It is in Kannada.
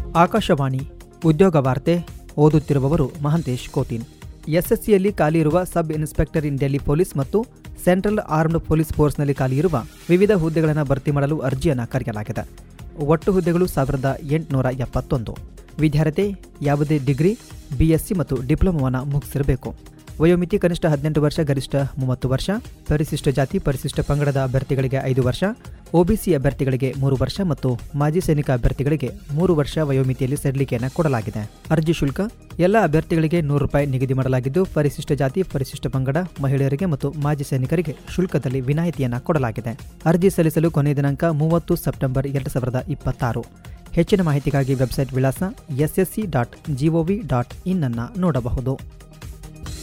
ಆಕಾಶವಾಣಿ ಉದ್ಯೋಗ ವಾರ್ತೆ ಓದುತ್ತಿರುವವರು ಮಹಂತೇಶ್ ಕೋತಿನ್ ಎಸ್ಎಸ್ಸಿಯಲ್ಲಿ ಖಾಲಿ ಇರುವ sub inspector in Delhi police ಮತ್ತು ಸೆಂಟ್ರಲ್ ಆರ್ಮ್ಡ್ ಪೊಲೀಸ್ ಫೋರ್ಸ್ನಲ್ಲಿ ಖಾಲಿ ಇರುವ ವಿವಿಧ ಹುದ್ದೆಗಳನ್ನು ಭರ್ತಿ ಮಾಡಲು ಅರ್ಜಿಯನ್ನು ಕರೆಯಲಾಗಿದೆ ಒಟ್ಟು ಹುದ್ದೆಗಳು ಸಾವಿರದ ಎಂಟುನೂರ ಎಪ್ಪತ್ತೊಂದು ವಿದ್ಯಾರ್ಥಿ ಯಾವುದೇ ಡಿಗ್ರಿ ಬಿಎಸ್ಸಿ ಮತ್ತು ಡಿಪ್ಲೊಮಾವನ್ನು ಮುಗಿಸಿರಬೇಕು ವಯೋಮಿತಿ ಕನಿಷ್ಠ ಹದಿನೆಂಟು ವರ್ಷ ಗರಿಷ್ಠ ಮೂವತ್ತು ವರ್ಷ ಪರಿಶಿಷ್ಟ ಜಾತಿ ಪರಿಶಿಷ್ಟ ಪಂಗಡದ ಅಭ್ಯರ್ಥಿಗಳಿಗೆ ಐದು ವರ್ಷ ಒಬಿಸಿ ಅಭ್ಯರ್ಥಿಗಳಿಗೆ ಮೂರು ವರ್ಷ ಮತ್ತು ಮಾಜಿ ಸೈನಿಕ ಅಭ್ಯರ್ಥಿಗಳಿಗೆ ಮೂರು ವರ್ಷ ವಯೋಮಿತಿಯಲ್ಲಿ ಸಡಿಲಿಕೆಯನ್ನು ಕೊಡಲಾಗಿದೆ ಅರ್ಜಿ ಶುಲ್ಕ ಎಲ್ಲ ಅಭ್ಯರ್ಥಿಗಳಿಗೆ ನೂರು ರೂಪಾಯಿ ನಿಗದಿ ಮಾಡಲಾಗಿದ್ದು ಪರಿಶಿಷ್ಟ ಜಾತಿ ಪರಿಶಿಷ್ಟ ಪಂಗಡ ಮಹಿಳೆಯರಿಗೆ ಮತ್ತು ಮಾಜಿ ಸೈನಿಕರಿಗೆ ಶುಲ್ಕದಲ್ಲಿ ವಿನಾಯಿತಿಯನ್ನು ಕೊಡಲಾಗಿದೆ ಅರ್ಜಿ ಸಲ್ಲಿಸಲು ಕೊನೆಯ ದಿನಾಂಕ ಮೂವತ್ತು ಸೆಪ್ಟೆಂಬರ್ ಎರಡು ಸಾವಿರದ ಇಪ್ಪತ್ತಾರು ಹೆಚ್ಚಿನ ಮಾಹಿತಿಗಾಗಿ ವೆಬ್ಸೈಟ್ ವಿಳಾಸ SSC dot GOV dot in ಅನ್ನು ನೋಡಬಹುದು